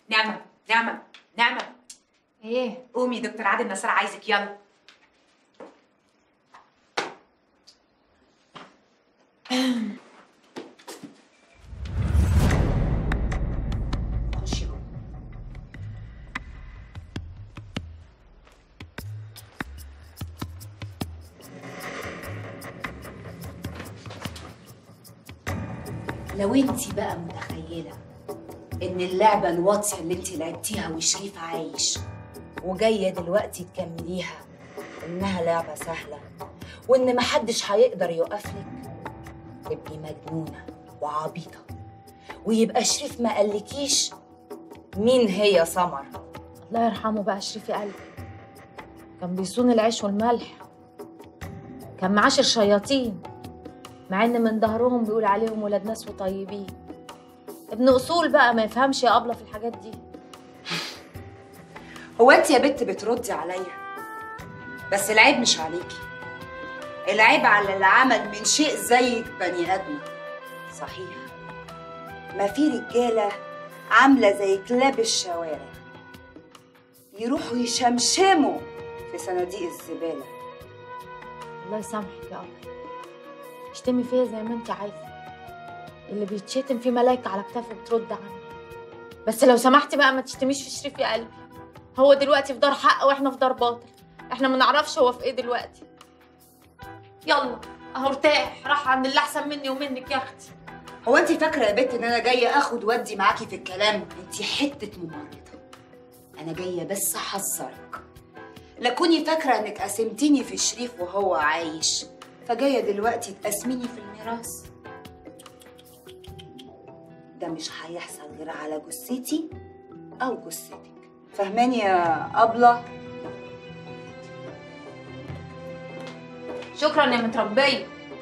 نعمة نعمة نعمة ايه قومي دكتور عادل نصر عايزك يلا خشي جوه لو انت بقى متخيله ان اللعبه الواطيه اللي انت لعبتيها وشريف عايش وجايه دلوقتي تكمليها انها لعبه سهله وان محدش هيقدر يوقفلك تبقي مجنونه وعبيطه ويبقى شريف ما قالكيش مين هي سمر الله يرحمه بقى شريفي قلبي كان بيصون العيش والملح كان معاشر شياطين مع ان من ظهرهم بيقول عليهم ولاد ناس وطيبين ابن اصول بقى ما يفهمش يا ابله في الحاجات دي هو انت يا بت بتردي عليا بس العيب مش عليكي العيب على اللي عمل من شيء زيك بني ادمه صحيح ما في رجاله عامله زي كلاب الشوارع يروحوا يشمشموا في صناديق الزباله الله يسامحك يا ابله اشتمي فيا زي ما انت عايزه اللي بيتشتم فيه ملايكه على كتافه بترد عنه بس لو سمحتي بقى ما تشتميش في شريف يا قلبي هو دلوقتي في دار حق واحنا في دار باطل احنا ما نعرفش هو في ايه دلوقتي يلا اهو ارتاح راح عند اللي احسن مني ومنك يا اختي هو انت فاكره يا بت ان انا جايه اخد ودي معاكي في الكلام انت حته ممرضه انا جايه بس احذرك لا كوني فاكره انك قسمتيني في شريف وهو عايش فجايه دلوقتي تقسميني في الميراث ده مش هيحصل غير على جثتي او جثتك فهماني يا ابله شكرا يا متربيه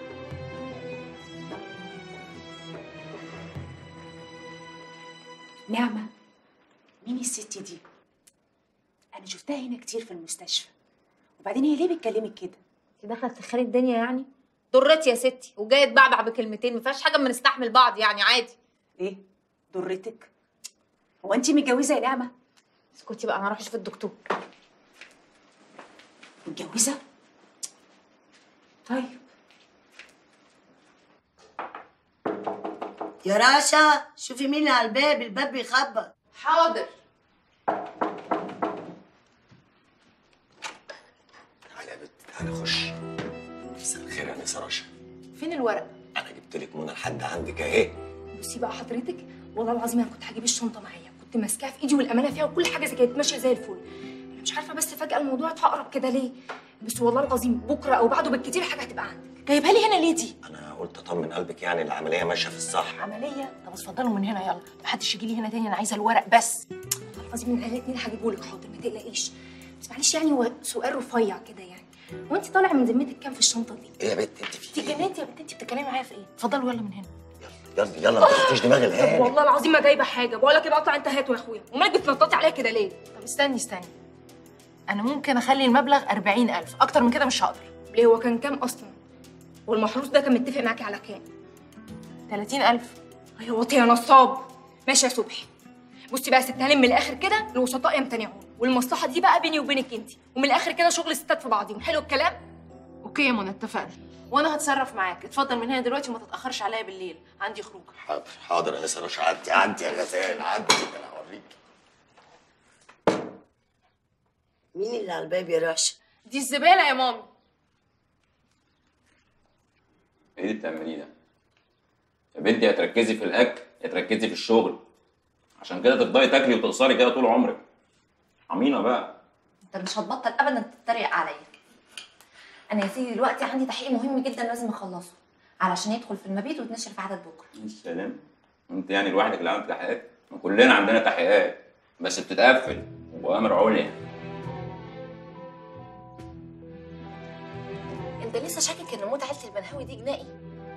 نعمة مين الست دي؟ أنا شفتها هنا كتير في المستشفى وبعدين هي ليه بتكلمك كده؟ انت داخله تسخري الدنيا يعني ضرتي يا ستي وجايه تبعبع بكلمتين ما فيهاش حاجه بنستحمل بعض يعني عادي ليه؟ ضرتك؟ هو أنت متجوزة يا نعمة؟ اسكتي بقى انا هروح اشوف الدكتور متجوزة؟ طيب يا راشا شوفي مين اللي على الباب الباب بيخبط حاضر تعالى يا بنت تعالى خش مساء الخير يا نسا رشا فين الورق؟ انا جبت لك منى لحد عندك اهي بصي بقى حضرتك والله العظيم انا كنت هجيب الشنطه معايا كنت ماسكاها في ايدي والامانه فيها وكل حاجه زي كانت ماشيه زي الفل انا مش عارفه بس فجاه الموضوع اتقرب كده ليه بس والله العظيم بكره او بعده بالكتير حاجه هتبقى عندك جايبها لي هنا ليه دي؟ انا قلت اطمن قلبك يعني العمليه ماشيه في الصح عمليه طب اتفضلوا من هنا يلا محدش يجي لي هنا تاني انا عايزه الورق بس والله العظيم من الاثنين هجيبه لك حاضر ما تقلقيش بس معلش يعني هو سؤال رفيع كده يعني وانت طالع من ذمتك كام في الشنطه دي؟ ايه يا بنت انت في انت جننتي يا بنت انت بتتكلمي معايا في ايه؟ اتفضلوا يلا من هنا يلا يلا ما تفتيش دماغ طب الهاني والله العظيم ما جايبه حاجه بقول لك يبقى اقطع انت هات يا اخويا ومالك بتنططي عليا كده ليه طب استني استني انا ممكن اخلي المبلغ 40000 اكتر من كده مش هقدر ليه هو كان كام اصلا والمحروس ده كان متفق معاكي على كام 30000 يا واطي يا نصاب ماشي يا صبحي بصي بقى يا ست هانم من الاخر كده الوسطاء يمتنعون والمصلحه دي بقى بيني وبينك انت ومن الاخر كده شغل ستات في بعضهم حلو الكلام اوكي يا منى اتفقنا وانا هتصرف معاك اتفضل من هنا دلوقتي وما تتاخرش عليا بالليل عندي خروج حاضر حاضر يا نسا رشا عدي عدي يا غزال عدي انا هوريك مين اللي على الباب يا راشا دي الزباله يا مامي ايه اللي بتعمليه ده؟ يا بنتي يا تركزي في الاكل يا تركزي في الشغل عشان كده تفضلي تاكلي وتقصري كده طول عمرك عمينه بقى انت مش هتبطل ابدا تتريق عليا انا يا سيدي دلوقتي عندي تحقيق مهم جدا لازم اخلصه علشان يدخل في المبيت ويتنشر في عدد بكره السلام انت يعني لوحدك اللي عندك تحقيقات ما كلنا عندنا تحقيقات بس بتتقفل وامر عليا انت لسه شاكك ان موت عيله البنهاوي دي جنائي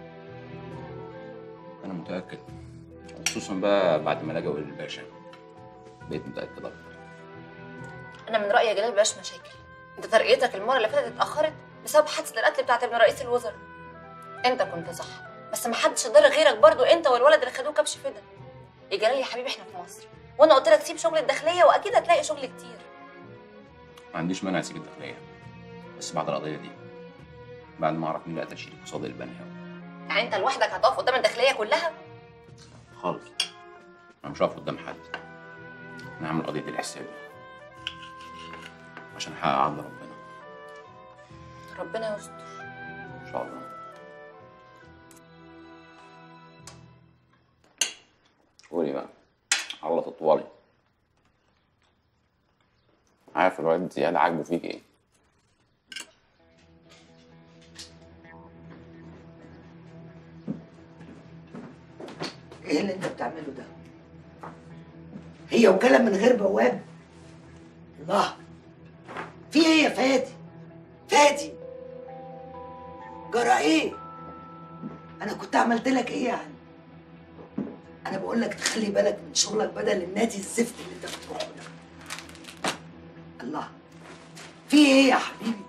انا متاكد خصوصا بقى بعد ما لجأوا للباشا بقيت متاكد اكتر انا من رايي يا جلال بلاش مشاكل انت ترقيتك المره اللي فاتت اتاخرت بسبب حادثه القتل بتاعت ابن رئيس الوزراء انت كنت صح بس ما حدش ضر غيرك برضو انت والولد اللي خدوه كبش فدا يا جلال يا حبيبي احنا في مصر وانا قلت لك سيب شغل الداخليه واكيد هتلاقي شغل كتير ما عنديش مانع اسيب الداخليه بس بعد القضيه دي بعد ما اعرف مين اللي قتل شريك قصاد البنها يعني انت لوحدك هتقف قدام الداخليه كلها خالص انا مش هقف قدام حد انا هعمل قضيه الحساب عشان احقق عدل ربنا ربنا يستر ان شاء الله قولي بقى على تطوالي عارف الواد زياد عاجبه فيك ايه ايه اللي انت بتعمله ده هي وكاله من غير بواب الله في ايه يا فادي فادي جرى ايه انا كنت عملت لك ايه يعني انا بقول لك تخلي بالك من شغلك بدل النادي الزفت اللي انت بتروحه ده الله في ايه يا حبيبي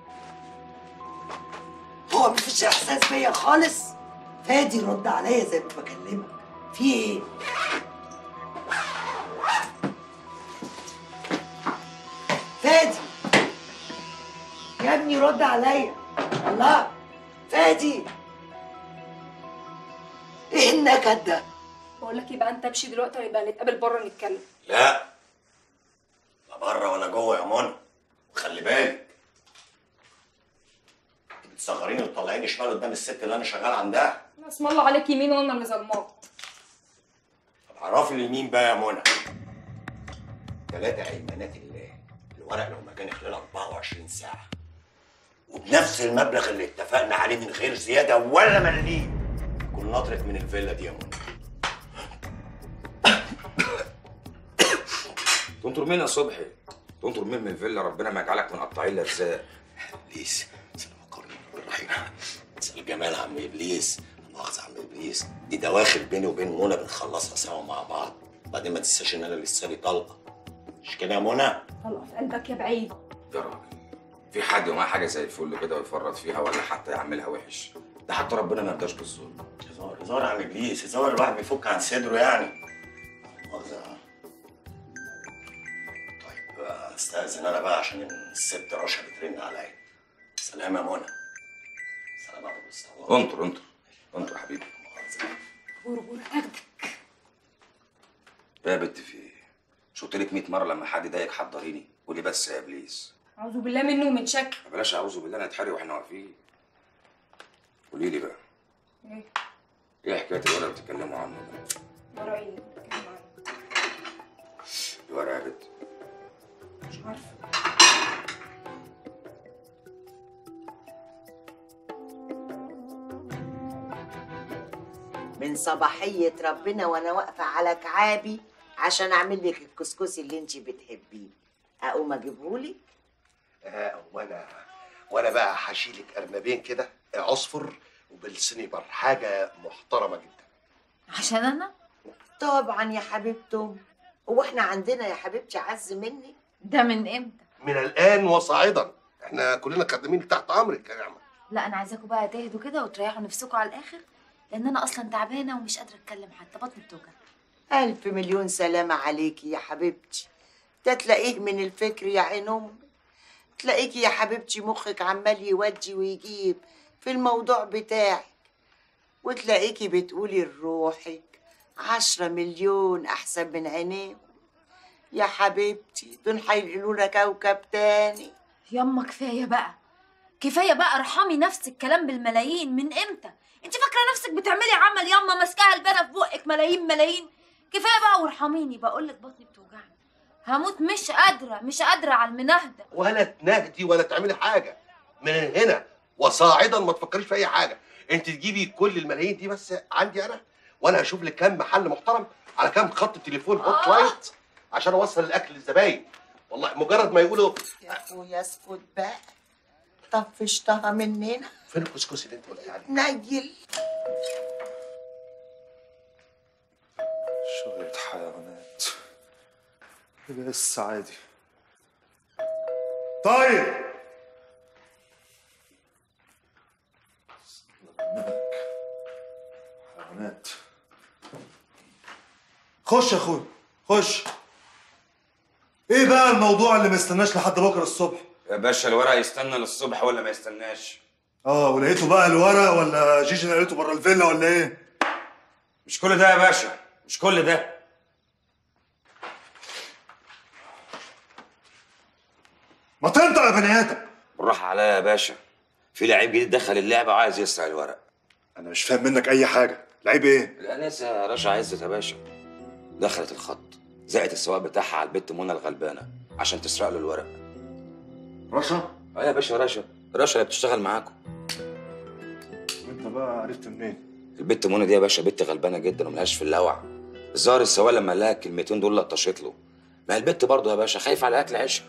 هو مفيش احساس بيا خالص فادي رد عليا زي ما بكلمك في ايه فادي يا ابني رد عليا الله فادي ايه النكد ده بقول لك يبقى انت امشي دلوقتي ويبقى نتقابل بره نتكلم لا لا بره ولا جوه يا منى وخلي بالك انت بتصغريني وتطلعيني شمال قدام الست اللي انا شغال عندها اسم الله عليك يمين وانا اللي ظلماك طب عرفي لي مين بقى يا منى ثلاثة أيمانات الله الورق لو ما كان خلال 24 ساعة وبنفس المبلغ اللي اتفقنا عليه من غير زيادة ولا مليم كنا نطرد من الفيلا دي يا منى تنطر مين يا صبحي؟ تنطر مين من الفيلا ربنا ما يجعلك من قطاعين الارزاق ابليس سلام القرن الرحيم مساء الجمال يا عم ابليس لا مؤاخذة يا عم ابليس دي دواخل بيني وبين منى بنخلصها سوا مع بعض بعدين ما تنساش ان انا لسه لي طلقه مش كده يا منى؟ طلع في قلبك يا بعيد يا راجل في حد معاه حاجه زي الفل كده ويفرط فيها ولا حتى يعملها وحش ده حتى ربنا ما يرضاش بالظلم هزار هزار يا عم ابليس هزار الواحد بيفك عن صدره يعني مؤاخذة طيب آه، استأذن انا بقى عشان الست رشا بترن عليا سلام يا منى سلام يا ابو مصطفى انطر انطر انطر يا حبيبي غرغور اخدك يا بنت في ايه؟ مش قلت لك 100 مره لما حد يضايقك حضريني قولي بس يا ابليس اعوذ بالله منه ومن شك بلاش اعوذ بالله نتحرق واحنا واقفين قولي لي بقى ايه ايه حكايه الورق اللي بتتكلموا عنه ده؟ ورا ايه اللي بتتكلم عنه؟ الورق يا بنت مش عارفه من صباحية ربنا وانا واقفة على كعابي عشان اعمل لك الكسكسي اللي انت بتحبيه اقوم اجيبهولك آه وانا وانا بقى هشيلك ارنبين كده عصفر وبالسنيبر حاجه محترمه جدا عشان انا طبعا يا حبيبتم هو احنا عندنا يا حبيبتي عز مني ده من امتى من الان وصاعدا احنا كلنا خدامين تحت امرك يا نعمه لا انا عايزاكم بقى تهدوا كده وتريحوا نفسكم على الاخر لان انا اصلا تعبانه ومش قادره اتكلم حتى بطني بتوجع الف مليون سلامة عليكي يا حبيبتي ده تلاقيه من الفكر يا عين امي تلاقيكي يا حبيبتي مخك عمال يودي ويجيب في الموضوع بتاعك وتلاقيكي بتقولي لروحك عشرة مليون أحسن من عينيهم يا حبيبتي دول هينقلونا كوكب تاني ياما كفايه بقى كفايه بقى ارحمي نفسك كلام بالملايين من امتى انت فاكره نفسك بتعملي عمل ياما ماسكاها البنا في بقك ملايين ملايين كفايه بقى وارحميني بقول لك بطني بتوجعني هموت مش قادره مش قادره على المنهده ولا تنهدي ولا تعملي حاجه من هنا وصاعدا ما تفكريش في اي حاجه انت تجيبي كل الملايين دي بس عندي انا وانا هشوف لك كام محل محترم على كام خط تليفون هوت لايت عشان اوصل الاكل للزباين والله مجرد ما يقولوا يا اخويا اسكت بقى طفشتها مننا فين الكسكسي اللي انت قلتي عليه نيل شوية حيوانات بس عادي طيب هناك حيوانات خش يا اخويا خش ايه بقى الموضوع اللي ما يستناش لحد بكره الصبح يا باشا الورق يستنى للصبح ولا ما يستناش اه ولقيته بقى الورق ولا جيجي لقيته بره الفيلا ولا ايه مش كل ده يا باشا مش كل ده ما تنطق يا بني ادم بالراحه عليا يا باشا في لعيب جديد دخل اللعبه وعايز يسرق الورق انا مش فاهم منك اي حاجه لعيب ايه الانسه رشا عزت يا باشا دخلت الخط زقت السواق بتاعها على البت منى الغلبانه عشان تسرق له الورق رشا اه يا باشا رشا رشا اللي بتشتغل معاكم وانت بقى عرفت منين البت منى دي يا باشا بنت غلبانه جدا وملهاش في اللوع الظاهر السواق لما لها الكلمتين دول لطشت له ما هي البت برضه يا باشا خايفه على اكل عيشها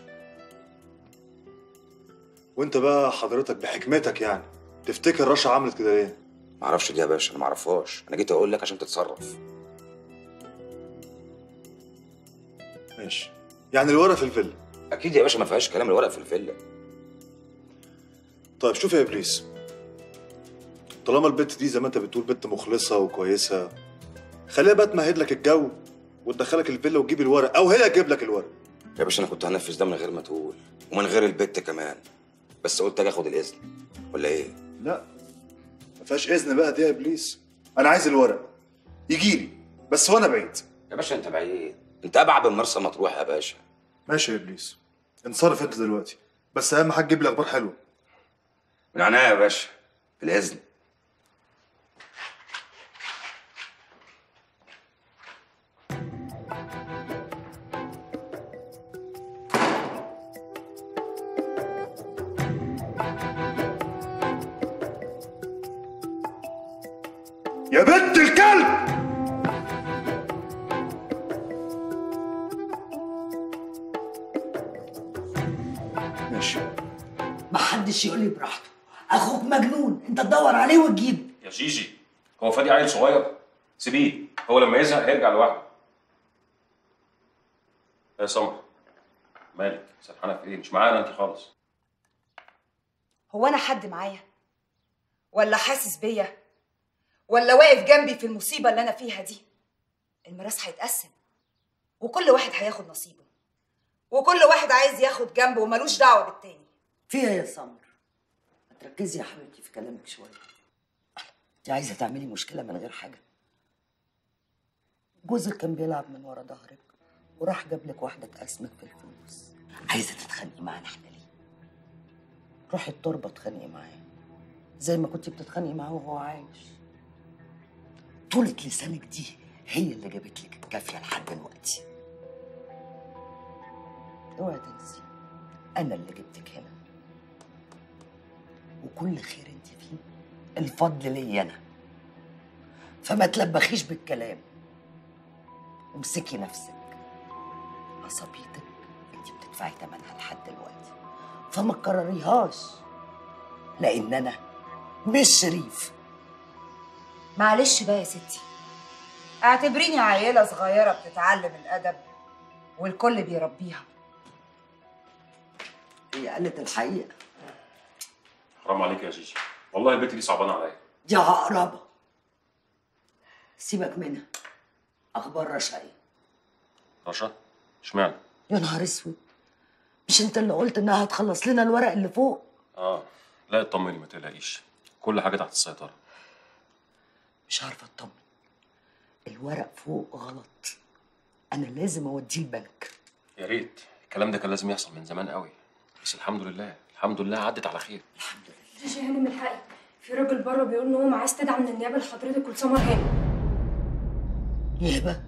وانت بقى حضرتك بحكمتك يعني تفتكر رشا عملت كده ليه معرفش دي يا باشا انا معرفهاش انا جيت اقول لك عشان تتصرف ماشي يعني الورق في الفيلا اكيد يا باشا ما فيهاش كلام الورق في الفيلا طيب شوف يا ابليس طالما البت دي زي ما انت بتقول بنت مخلصه وكويسه خليها بقى تمهد لك الجو وتدخلك الفيلا وتجيب الورق او هي تجيب لك الورق يا باشا انا كنت هنفذ ده من غير ما تقول ومن غير البت كمان بس قلت اجي اخد الاذن ولا ايه لا ما فيهاش اذن بقى دي يا ابليس انا عايز الورق يجي لي بس وانا بعيد يا باشا انت بعيد انت ابعد من مرسى مطروح يا باشا ماشي يا ابليس انصرف انت دلوقتي بس اهم حاجه تجيب لي اخبار حلوه من عناية يا باشا بالاذن يا بنت الكلب ماشي محدش يقول لي براحته اخوك مجنون انت تدور عليه وتجيبه يا جيجي هو فادي عيل صغير سيبيه هو لما يزهق هيرجع لوحده يا سمر مالك سرحانه في ايه مش معانا انت خالص هو انا حد معايا ولا حاسس بيا ولا واقف جنبي في المصيبه اللي انا فيها دي الميراث هيتقسم وكل واحد هياخد نصيبه وكل واحد عايز ياخد جنبه وملوش دعوه بالتاني فيها يا سمر ما تركزي يا حبيبتي في كلامك شويه انت عايزه تعملي مشكله من غير حاجه جوزك كان بيلعب من ورا ظهرك وراح جاب لك واحده تقسمك في الفلوس عايزه تتخانقي معانا احنا ليه روحي التربه اتخانقي معاه زي ما كنتي بتتخانقي معاه وهو عايش طولة لسانك دي هي اللي جابت لك الكافيه لحد دلوقتي اوعي تنسي انا اللي جبتك هنا وكل خير انت فيه الفضل ليا انا فما تلبخيش بالكلام وامسكي نفسك عصبيتك انت بتدفعي ثمنها لحد دلوقتي فما تكرريهاش لان انا مش شريف معلش بقى يا ستي اعتبريني عيله صغيره بتتعلم الادب والكل بيربيها هي قالت الحقيقه حرام عليك يا جيجي والله البت دي صعبانه عليا دي عقربه سيبك منها اخبار رشا ايه رشا اشمعنى يا نهار اسود مش انت اللي قلت انها هتخلص لنا الورق اللي فوق اه لا اطمني ما تقلقيش كل حاجه تحت السيطره مش عارفه اطمن الورق فوق غلط انا لازم اوديه البنك يا ريت الكلام ده كان لازم يحصل من زمان قوي بس الحمد لله الحمد لله عدت على خير جيجي هانم الحقي في راجل بره بيقول ان هو معاه استدعاء من النيابه لحضرتك ولسمر هانم نيابه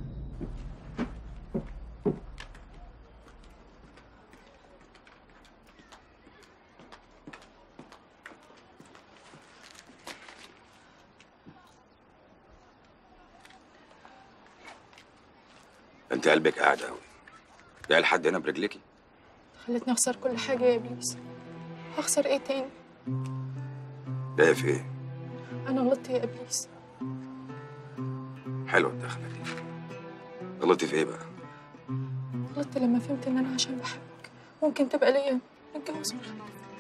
انت قلبك قاعد قوي جاي لحد هنا برجليكي خلتني اخسر كل حاجه يا ابليس هخسر ايه تاني جايه في ايه انا غلطت يا ابليس حلوه الدخله دي غلطتي في ايه بقى غلطت لما فهمت ان انا عشان بحبك ممكن تبقى ليا نتجوز ونخلف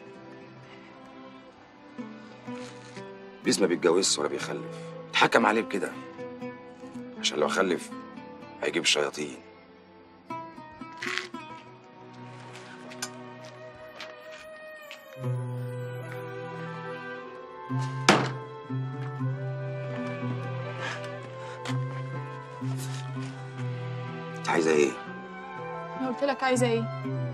بيس ما بيتجوزش ولا بيخلف اتحكم عليه بكده عشان لو خلف هيجيب الشياطين عايزه ايه انا قلت لك عايزه ايه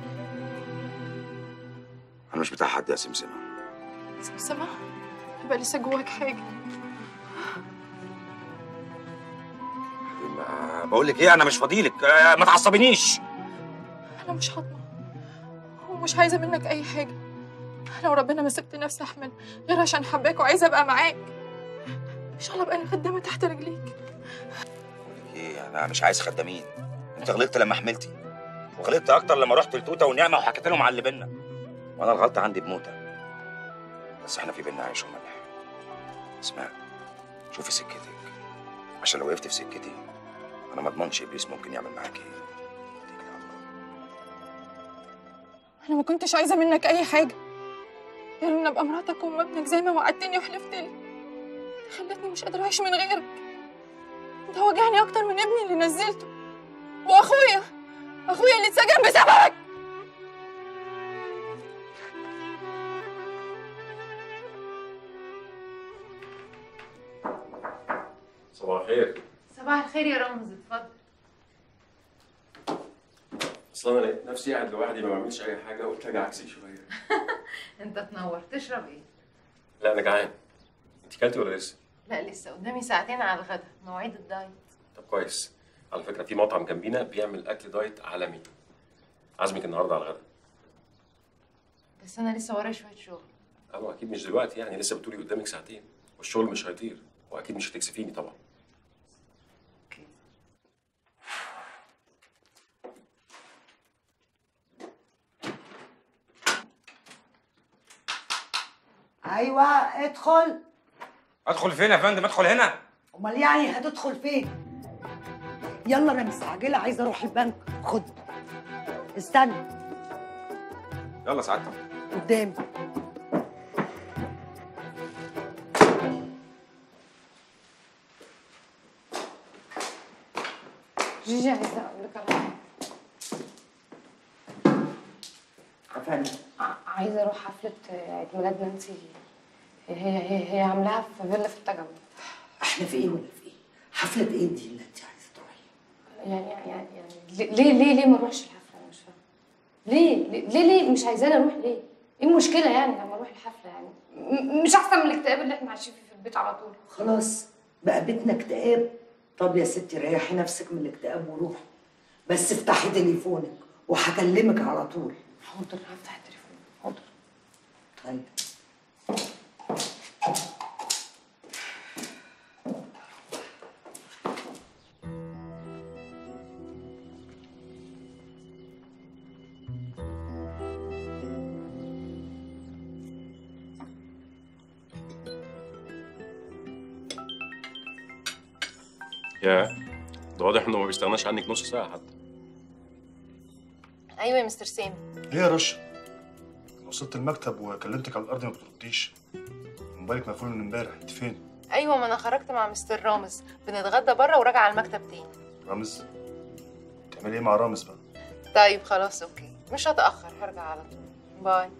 انا مش بتاع حد يا سمسمه سمع يبقى لسه جواك حاجه ما بقول لك ايه انا مش فاضيلك آه، ما تعصبنيش انا مش هطمع ومش عايزه منك اي حاجه لو ربنا ما سبت نفسي احمل غير عشان حباك وعايزه ابقى معاك ان شاء الله ابقى انا خدامه تحت رجليك ايه انا مش عايز خدامين انت غلطت لما حملتي وغلطت اكتر لما رحت لتوته ونعمه وحكيت لهم على اللي بينا وانا الغلطه عندي بموتة بس احنا في بينا عيش وملح اسمع شوفي سكتك عشان لو وقفت في سكتي انا ما اضمنش ابليس ممكن يعمل معاك ايه انا ما كنتش عايزه منك اي حاجه غير ان ابقى مراتك وام ابنك زي ما وعدتني وحلفت لي خلتني مش قادره اعيش من غيرك انت وجعني اكتر من ابني اللي نزلته واخويا اخويا اللي اتسجن بسببك صباح الخير صباح الخير يا رمز اتفضل اصل انا لقيت نفسي قاعد لوحدي ما بعملش اي حاجه قلت اجي عكسي شويه انت تنور تشرب ايه لا انا جعان انت كلتي ولا لسه لا لسه قدامي ساعتين على الغدا مواعيد الدايت طب كويس على فكره في مطعم جنبينا بيعمل اكل دايت عالمي عازمك النهارده على الغدا بس انا لسه ورايا شويه شغل اه اكيد مش دلوقتي يعني لسه بتقولي قدامك ساعتين والشغل مش هيطير واكيد مش هتكسفيني طبعا ايوه ادخل ادخل فين يا فندم ادخل هنا امال يعني هتدخل فين يلا انا مستعجله عايزه اروح البنك خد استنى يلا سعادتك قدامي جيجي عايزه اقول لك على حاجه افندم عايزه اروح حفله عيد ميلاد نانسي هي هي هي عاملاها في فيلا في التجمع احنا في ايه ولا في ايه حفله ايه دي اللي انت عايزه تروحي يعني يعني يعني ليه ليه ليه ما اروحش الحفله انا مش فاهمه ليه ليه ليه, ليه مش عايزاني اروح ليه ايه المشكله يعني لما اروح الحفله يعني م- مش احسن من الاكتئاب اللي احنا عايشين فيه في البيت على طول خلاص بقى بيتنا اكتئاب طب يا ستي ريحي نفسك من الاكتئاب وروحي بس افتحي تليفونك وهكلمك على طول حاضر هفتح التليفون حاضر طيب يا ده واضح انه ما بيستغناش عنك نص ساعه حتى ايوه يا مستر سامي ليه يا رشا؟ أنا وصلت المكتب وكلمتك على الارض ما بترديش موبايلك مقفول من امبارح انت فين؟ ايوه ما انا خرجت مع مستر رامز بنتغدى بره وراجع على المكتب تاني رامز بتعملي ايه مع رامز بقى؟ طيب خلاص اوكي مش هتاخر هرجع على طول باي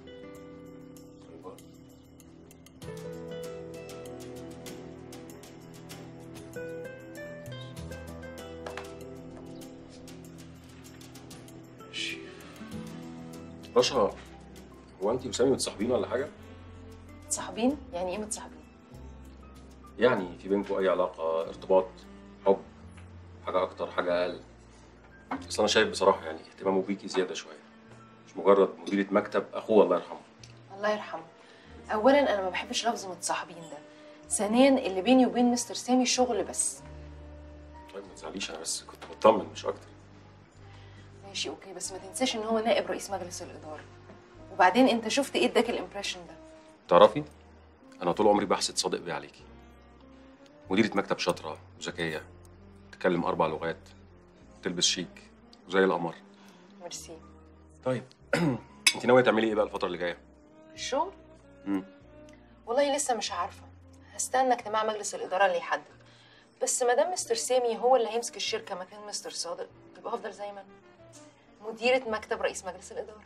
رشا هو انت وسامي متصاحبين ولا حاجه؟ متصاحبين يعني ايه متصاحبين يعني في بينكم اي علاقه ارتباط حب حاجه اكتر حاجه اقل بس انا شايف بصراحه يعني اهتمامه بيكي زياده شويه مش مجرد مديره مكتب اخوه الله يرحمه الله يرحمه اولا انا ما بحبش لفظ متصاحبين ده ثانيا اللي بيني وبين مستر سامي شغل بس طيب ما تزعليش انا بس كنت بطمن مش اكتر ماشي اوكي بس ما تنساش ان هو نائب رئيس مجلس الاداره وبعدين انت شفت ايه اداك الامبريشن ده تعرفي انا طول عمري بحسد صادق بيه عليكي مديره مكتب شاطره وذكيه تتكلم اربع لغات تلبس شيك وزي القمر ميرسي طيب انت ناويه تعملي ايه بقى الفتره اللي جايه الشغل مم. والله لسه مش عارفه هستنى اجتماع مجلس الاداره اللي يحدد بس ما دام مستر سامي هو اللي هيمسك الشركه مكان مستر صادق يبقى هفضل زي ما انا مديره مكتب رئيس مجلس الاداره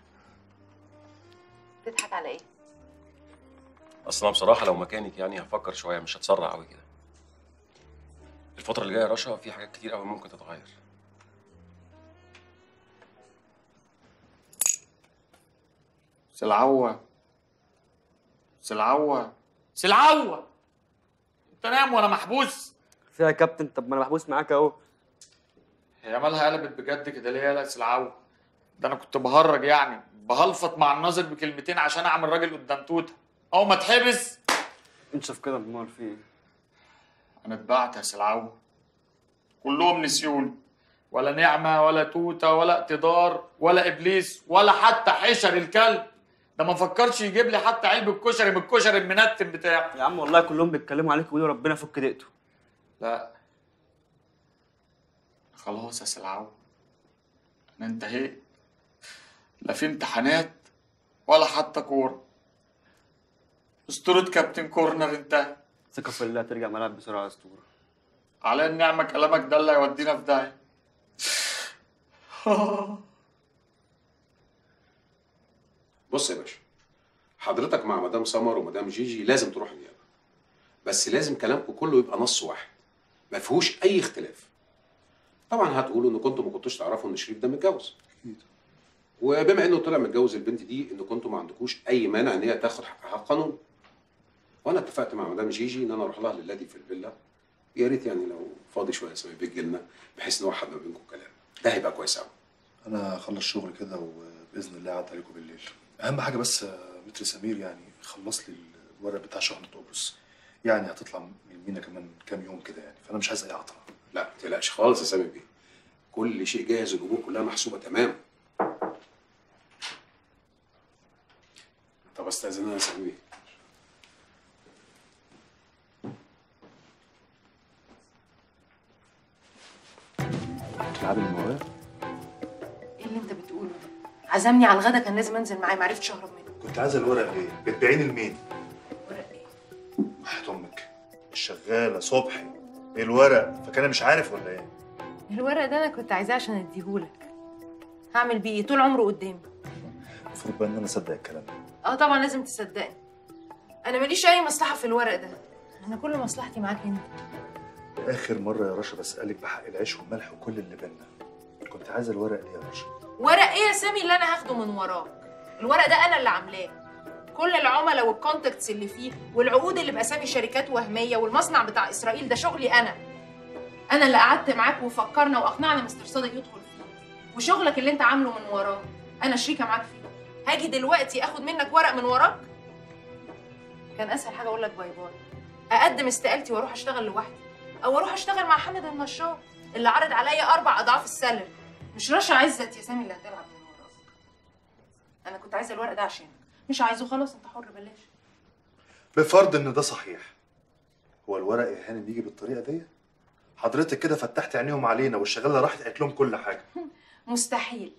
تضحك على ايه اصل انا بصراحه لو مكانك يعني هفكر شويه مش هتسرع قوي كده الفتره اللي جايه يا رشا في حاجات كتير قوي ممكن تتغير سلعوة سلعوة سلعوة انت نايم وانا محبوس فيها يا كابتن طب ما انا محبوس معاك اهو هي مالها قلبت بجد كده ليه يا سلعوة ده انا كنت بهرج يعني بهلفط مع الناظر بكلمتين عشان اعمل راجل قدام توته اول ما اتحبس انشف كده امال في ايه انا اتبعت يا سلعوة كلهم نسيوني ولا نعمة ولا توتة ولا اقتدار ولا إبليس ولا حتى حشر الكلب ده ما فكرش يجيب لي حتى علبة كشري من الكشري المنتن بتاعه يا عم والله كلهم بيتكلموا عليك ويقولوا ربنا يفك دقته لا خلاص يا سلعوة أنا انتهيت لا في امتحانات ولا حتى كورة أسطورة كابتن كورنر انتهى ثقة في الله ترجع ملعب بسرعة يا اسطورة على النعمة كلامك ده اللي هيودينا في داهية بص يا باشا حضرتك مع مدام سمر ومدام جيجي لازم تروح النيابه بس لازم كلامكم كله يبقى نص واحد ما فيهوش اي اختلاف طبعا هتقولوا ان كنتوا ما كنتوش تعرفوا ان شريف ده متجوز وبما انه طلع متجوز البنت دي ان كنتوا ما عندكوش اي مانع ان هي تاخد حقها قانون وانا اتفقت مع مدام جيجي ان انا اروح لها للادي في الفيلا يا ريت يعني لو فاضي شويه سامي بيجي لنا بحيث نوحد ما بينكم كلام ده هيبقى كويس قوي انا اخلص شغل كده وباذن الله اعد عليكم بالليل اهم حاجه بس يا متر سمير يعني خلص لي الورق بتاع شحنه قبرص يعني هتطلع من المينا كمان كام يوم كده يعني فانا مش عايز اي عطله لا ما تقلقش خالص يا سامي بيه كل شيء جاهز الامور كلها محسوبه تمام طب استاذن انا يا سامي بيه تلعبي الموضوع ايه اللي انت بتقوله ده عزمني على الغدا كان لازم انزل معاه معرفتش اهرب منه كنت عايزه الورق ليه بتبيعيني لمين وحياة امك الشغاله صبحي الورق فكان مش عارف ولا ايه الورق ده انا كنت عايزاه عشان اديهولك هعمل بيه ايه طول عمره قدامي المفروض بقى ان انا اصدق الكلام ده اه طبعا لازم تصدقني انا ماليش اي مصلحه في الورق ده انا كل مصلحتي معاك انت اخر مره يا رشا بسالك بحق العيش والملح وكل اللي بينا كنت عايزه الورق ليه يا رشا ورق ايه يا سامي اللي انا هاخده من وراك الورق ده انا اللي عاملاه كل العملاء والكونتاكتس اللي فيه والعقود اللي باسامي شركات وهميه والمصنع بتاع اسرائيل ده شغلي انا انا اللي قعدت معاك وفكرنا واقنعنا مستر صادق يدخل فيه وشغلك اللي انت عامله من وراه انا شريكه معاك فيه هاجي دلوقتي اخد منك ورق من وراك كان اسهل حاجه اقول لك باي باي اقدم استقالتي واروح اشتغل لوحدي او اروح اشتغل مع حامد النشار اللي عرض عليا اربع اضعاف السالري مش رشا عزت يا سامي اللي هتلعب من وراك انا كنت عايزه الورق ده عشانك مش عايزه خلاص انت حر بلاش بفرض ان ده صحيح هو الورق يا هانم يجي بالطريقه دي حضرتك كده فتحت عينيهم علينا والشغاله راحت قالت لهم كل حاجه مستحيل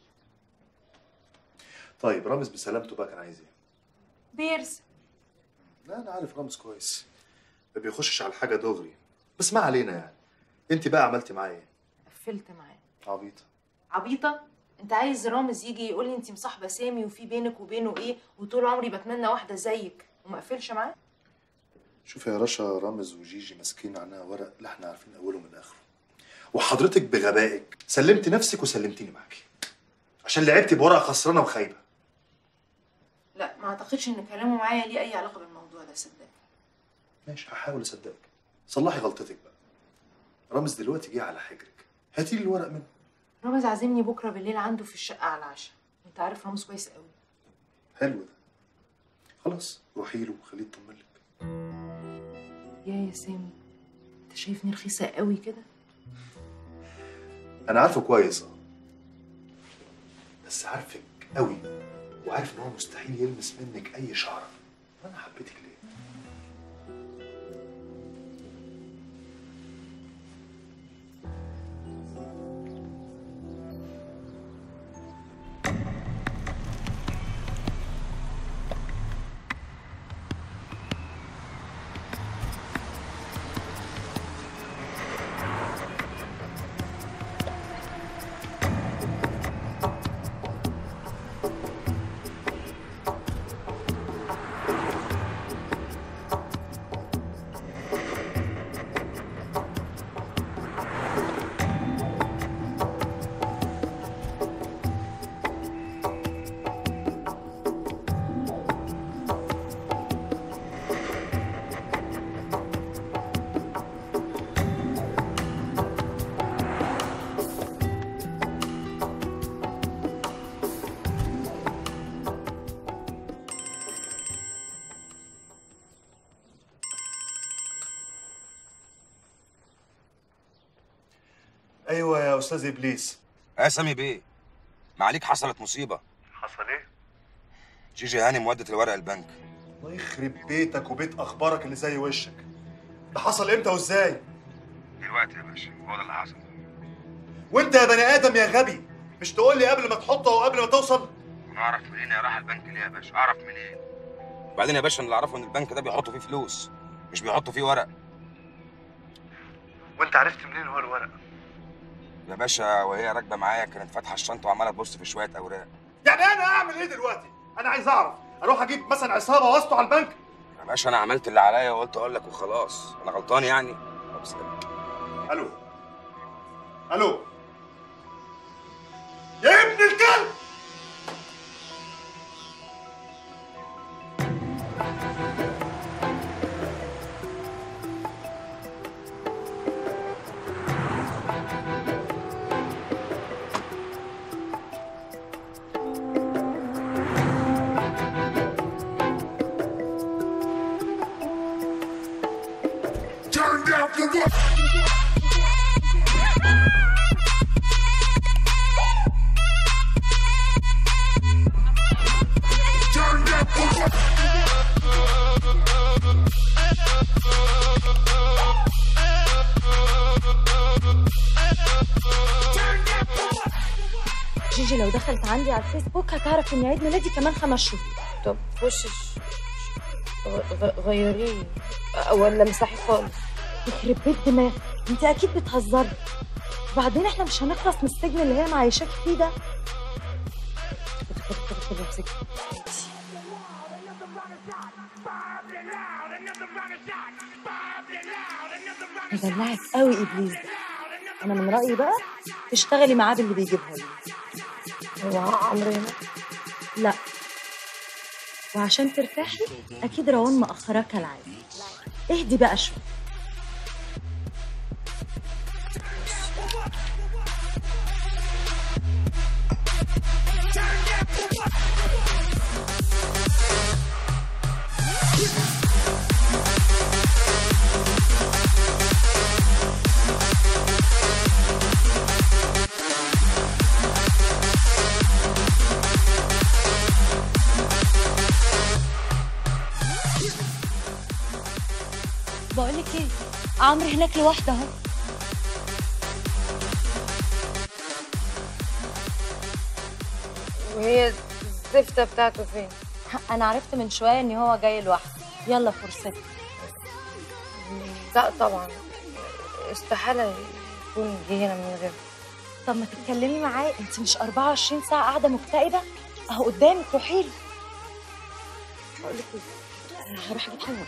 طيب رامز بسلامته بقى كان عايز ايه بيرسى لا انا عارف رامز كويس ما بيخشش على الحاجه دغري بس ما علينا يعني انت بقى عملتي معاه ايه قفلت معاه عبيطه عبيطه انت عايز رامز يجي يقول لي انت مصاحبه سامي وفي بينك وبينه ايه وطول عمري بتمنى واحده زيك وما اقفلش معاه شوف يا رشا رامز وجيجي ماسكين عنها ورق لا احنا عارفين اوله من اخره وحضرتك بغبائك سلمت نفسك وسلمتيني معاكي عشان لعبتي بورقه خسرانه وخايبه لا ما اعتقدش ان كلامه معايا ليه اي علاقه بالموضوع ده صدقني ماشي هحاول اصدقك صلحي غلطتك بقى رامز دلوقتي جه على حجرك هاتي لي الورق منه رامز عازمني بكره بالليل عنده في الشقه على العشاء انت عارف رامز كويس قوي حلو ده خلاص روحي له وخليه يطمن لك يا يا سامي انت شايفني رخيصه قوي كده انا عارفه كويس اه بس عارفك قوي وعارف ان هو مستحيل يلمس منك اي شعره وانا حبيتك ليه ايوه يا استاذ ابليس يا سامي بيه معاليك حصلت مصيبه حصل ايه جيجي هانم ودت الورق البنك الله يخرب بيتك وبيت اخبارك اللي زي وشك ده حصل امتى وازاي دلوقتي يا باشا هو ده اللي حصل وانت يا بني ادم يا غبي مش تقول لي قبل ما تحطه وقبل ما توصل انا اعرف منين يا راح البنك ليه يا باشا اعرف منين وبعدين يا باشا أنا اللي اعرفه ان البنك ده بيحطوا فيه فلوس مش بيحطوا فيه ورق وانت عرفت منين هو الورق يا باشا وهي راكبه معايا كانت فاتحه الشنطه وعماله تبص في شويه اوراق يعني انا اعمل ايه دلوقتي انا عايز اعرف اروح اجيب مثلا عصابه واسطه على البنك يا باشا انا عملت اللي عليا وقلت اقول لك وخلاص انا غلطان يعني طب سلام. الو الو يا ابن الكلب Turn down for what? Turn down for what? جيجي لو دخلت عندي على الفيسبوك هتعرف ان عيد ميلادي كمان خمس شهور طب خش غ- غ- غيريه ولا مساحي خالص يخرب بيت دماغك انت اكيد بتهزري وبعدين احنا مش هنخلص من السجن اللي هي معيشاك فيه ده خد خد خد امسكي مدلعك قوي ابليس ده انا من رايي بقى تشتغلي معاه باللي بيجيبها لي هو عمرو هنا لا وعشان ترتاحي اكيد روان مأخراك كالعاده اهدي بقى شويه بقولك ايه عمرو هناك لوحده اهو وهي الزفته بتاعته فين انا عرفت من شويه ان هو جاي لوحده يلا فرصتك لا طبعا استحاله يكون جه هنا من غير طب ما تتكلمي معاه انت مش 24 ساعه قاعده مكتئبه اهو قدامك روحي له بقول لك ايه انا هروح اجيب حاجه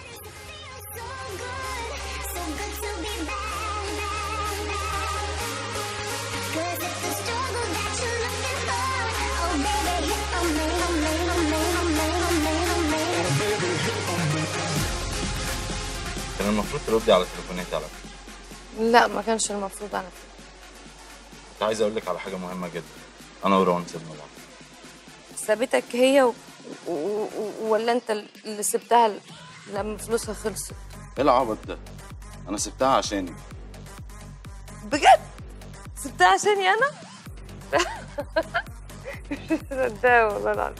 كان المفروض تردي على تليفوناتي على فكره لا ما كانش المفروض على فكره كنت عايز اقول لك على حاجه مهمه جدا انا وروان سيبنا بعض سابتك هي و... و... و... ولا انت اللي سبتها لما فلوسها خلصت ايه العبط ده؟ انا سبتها عشاني بجد سبتها عشاني انا صدقها والله العظيم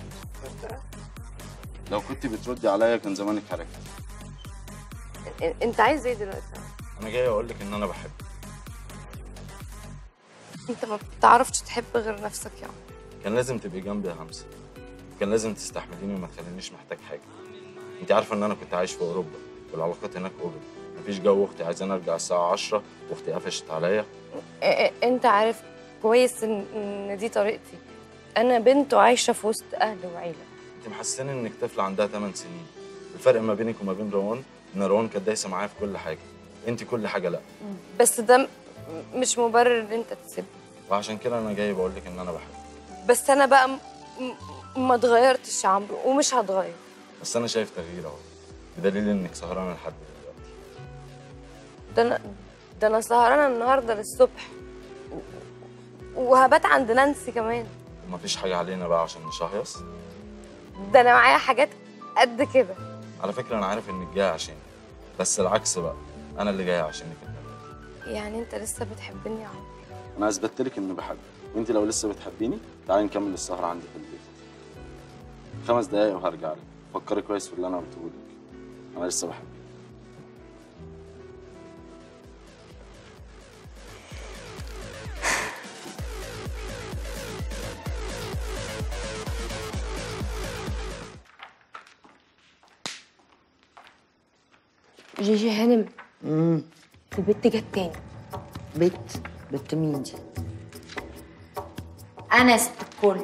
لو كنت بتردي عليا كان زمانك حركت إن- انت عايز ايه دلوقتي انا جاي اقول لك ان انا بحبك انت ما بتعرفش تحب غير نفسك يا عم كان لازم تبقي جنبي يا همسه كان لازم تستحمليني وما تخلينيش محتاج حاجه انت عارفه ان انا كنت عايش في اوروبا والعلاقات هناك اوبن مفيش جو اختي عايزاني ارجع الساعه 10 واختي قفشت عليا إ- إ- انت عارف كويس ان ان دي طريقتي انا بنت وعايشه في وسط اهل وعيله انت محسساني انك طفله عندها 8 سنين الفرق ما بينك وما بين روان ان روان كانت دايسه معايا في كل حاجه انت كل حاجه لا بس ده م- مش مبرر ان انت تسيبني وعشان كده انا جاي بقول لك ان انا بحبك بس انا بقى م- م- ما اتغيرتش يا عمرو ومش هتغير بس انا شايف تغيير اهو بدليل انك سهرانه لحد دلوقتي ده انا ده انا سهرانه النهارده للصبح و- وهبات عند نانسي كمان ومفيش حاجه علينا بقى عشان نشهيص ده انا معايا حاجات قد كده على فكره انا عارف انك جايه عشاني بس العكس بقى انا اللي جاي عشانك انت يعني انت لسه بتحبني يا عمر انا اثبتت لك اني بحبك وانت لو لسه بتحبيني تعالي نكمل السهره عندي في البيت خمس دقايق وهرجع لك فكري كويس في اللي انا قلته لك انا لسه بحبك جيجي هانم امم البت جت تاني بت بت مين دي انا ست الكل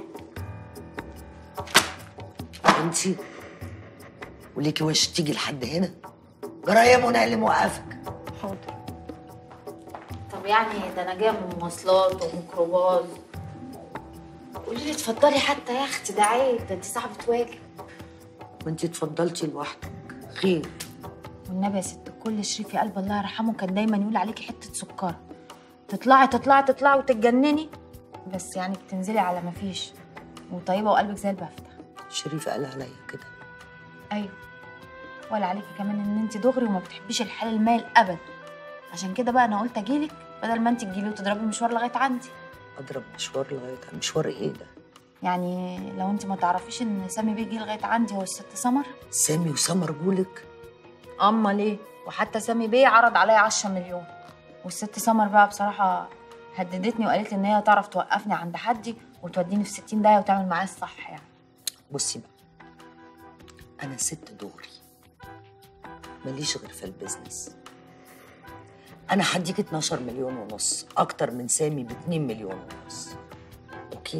انتي وليكي وش تيجي لحد هنا جرايه يا منى اللي موقفك حاضر طب يعني ده انا جايه من مواصلات وميكروباص قولي لي اتفضلي حتى يا اختي ده عيب ده انت صاحبه واجب وانتي اتفضلتي لوحدك خير والنبي يا ست الكل شريفي قلب الله يرحمه كان دايما يقول عليكي حته سكره تطلعي تطلعي تطلعي وتتجنني بس يعني بتنزلي على ما فيش وطيبه وقلبك زي البفتة شريف قال عليا كده ايوه ولا عليكي كمان ان انت دغري وما بتحبيش الحال المال ابدا عشان كده بقى انا قلت اجيلك بدل ما انت تجيلي وتضربي المشوار لغايه عندي اضرب مشوار لغايه مشوار ايه ده يعني لو انت ما تعرفيش ان سامي بيجي لغايه عندي هو الست سمر سامي وسمر جولك امال ايه وحتى سامي بيه عرض عليا 10 مليون والست سمر بقى بصراحه هددتني وقالت لي ان هي تعرف توقفني عند حدي وتوديني في 60 داهيه وتعمل معايا الصح يعني بصي بقى انا ست دغري ماليش غير في البيزنس انا هديك 12 مليون ونص اكتر من سامي ب 2 مليون ونص اوكي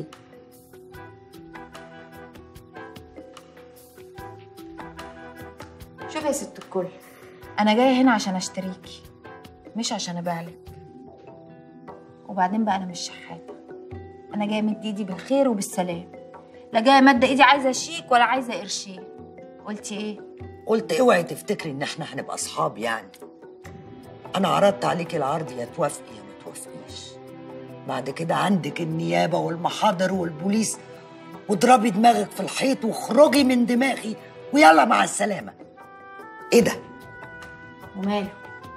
شوفي يا ست الكل انا جايه هنا عشان اشتريكي مش عشان ابيعلك وبعدين بقى انا مش شحاته انا جايه مد ايدي بالخير وبالسلام لا جايه مادة ايدي عايزه شيك ولا عايزه قرشين قلتي ايه قلت اوعي تفتكري ان احنا هنبقى اصحاب يعني انا عرضت عليكي العرض يا توافقي يا ما توافقيش بعد كده عندك النيابه والمحاضر والبوليس واضربي دماغك في الحيط واخرجي من دماغي ويلا مع السلامه ايه ده وماله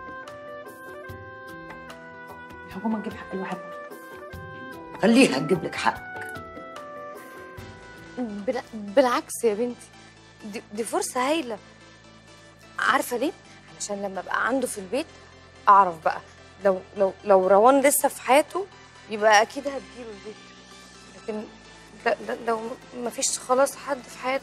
الحكومه تجيب حق الواحد خليها تجيب لك حق بلا... بالعكس يا بنتي دي, دي فرصة هايلة عارفة ليه؟ علشان لما ابقى عنده في البيت اعرف بقى لو لو لو روان لسه في حياته يبقى اكيد هتجيله البيت لكن لا لا لو ما فيش خلاص حد في حياته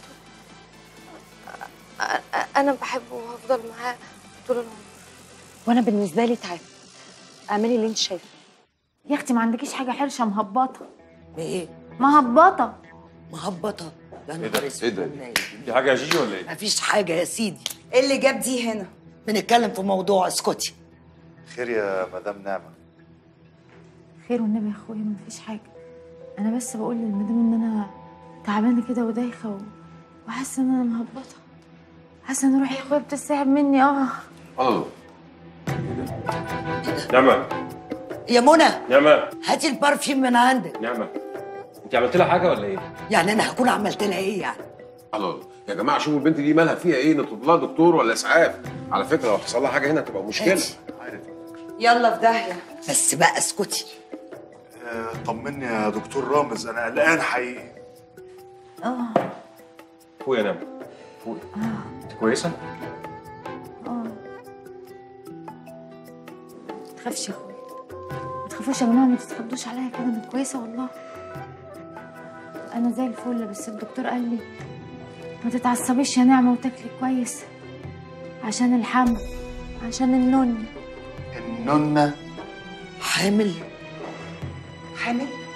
أ- أ- انا بحبه وهفضل معاه طول العمر وانا بالنسبه لي تعب اعملي اللي انت شايفاه يا اختي ما عندكيش حاجه حرشه مهبطه ايه مهبطه مهبطه يا ايه نهار ده؟ اسود ايه ده؟ في حاجه يا جيجي ولا ايه؟ مفيش حاجه يا سيدي ايه اللي جاب دي هنا بنتكلم في موضوع اسكتي خير يا مدام نعمه خير والنبي يا اخويا ما فيش حاجه انا بس بقول للمدام ان انا تعبانه كده ودايخه و... وحاسه ان انا مهبطه حاسه ان روحي يا اخويا بتسحب مني اه الله نعمة يا منى نعمة هاتي البرفيوم من عندك نعمة انت عملت لها حاجة ولا ايه؟ يعني انا هكون عملت لها ايه يعني الله يا جماعه شوفوا البنت دي مالها فيها ايه نطلب لها دكتور ولا اسعاف على فكره لو حصل لها حاجه هنا تبقى مشكله يلا في داهيه بس بقى اسكتي آه، طمني يا دكتور رامز انا قلقان حقيقي اه فوق يا نعمة فوق انت كويسة؟ اه ما تخافش يا اخويا ما تخافوش يا جماعه ما تتخضوش عليا كده انا كويسه والله انا زي الفل بس الدكتور قال لي ما تتعصبيش يا نعمه وتاكلي كويس عشان الحمل عشان النون النونة حامل حامل